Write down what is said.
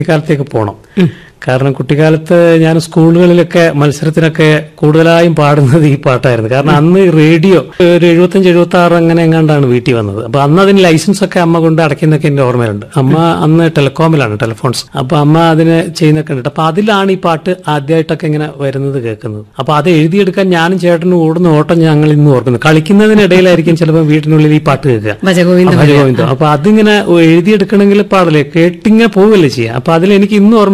കാലത്തേക്ക് പോകണം കാരണം കുട്ടിക്കാലത്ത് ഞാൻ സ്കൂളുകളിലൊക്കെ മത്സരത്തിനൊക്കെ കൂടുതലായും പാടുന്നത് ഈ പാട്ടായിരുന്നു കാരണം അന്ന് റേഡിയോ ഒരു എഴുപത്തഞ്ച് എഴുപത്തി ആറ് അങ്ങനെ എങ്ങാണ്ടാണ് വീട്ടിൽ വന്നത് അപ്പൊ അന്ന് അതിന് ലൈസൻസ് ഒക്കെ അമ്മ കൊണ്ട് അടയ്ക്കുന്നൊക്കെ എന്റെ ഓർമ്മയിലുണ്ട് അമ്മ അന്ന് ടെലികോമിലാണ് ടെലിഫോൺസ് അപ്പൊ അമ്മ അതിന് ചെയ്യുന്നൊക്കെ ഉണ്ട് അപ്പൊ അതിലാണ് ഈ പാട്ട് ആദ്യമായിട്ടൊക്കെ ഇങ്ങനെ വരുന്നത് കേൾക്കുന്നത് അപ്പൊ അത് എഴുതിയെടുക്കാൻ ഞാനും ചേട്ടനും ഓടുന്ന ഓട്ടം ഞങ്ങൾ ഇന്ന് ഓർക്കുന്നത് കളിക്കുന്നതിനിടയിലായിരിക്കും ചിലപ്പോൾ വീട്ടിനുള്ളിൽ ഈ പാട്ട് കേൾക്കുക ഭജഗോവിന്ദം ഭജഗോവിന്ദം അപ്പൊ അതിങ്ങനെ എഴുതിയെടുക്കണമെങ്കിൽ പാടല്ലേ കേട്ടിങ്ങനെ പോവല്ലേ ചെയ്യാം അപ്പൊ അതിൽ എനിക്ക് ഇന്നും ഓർമ്മ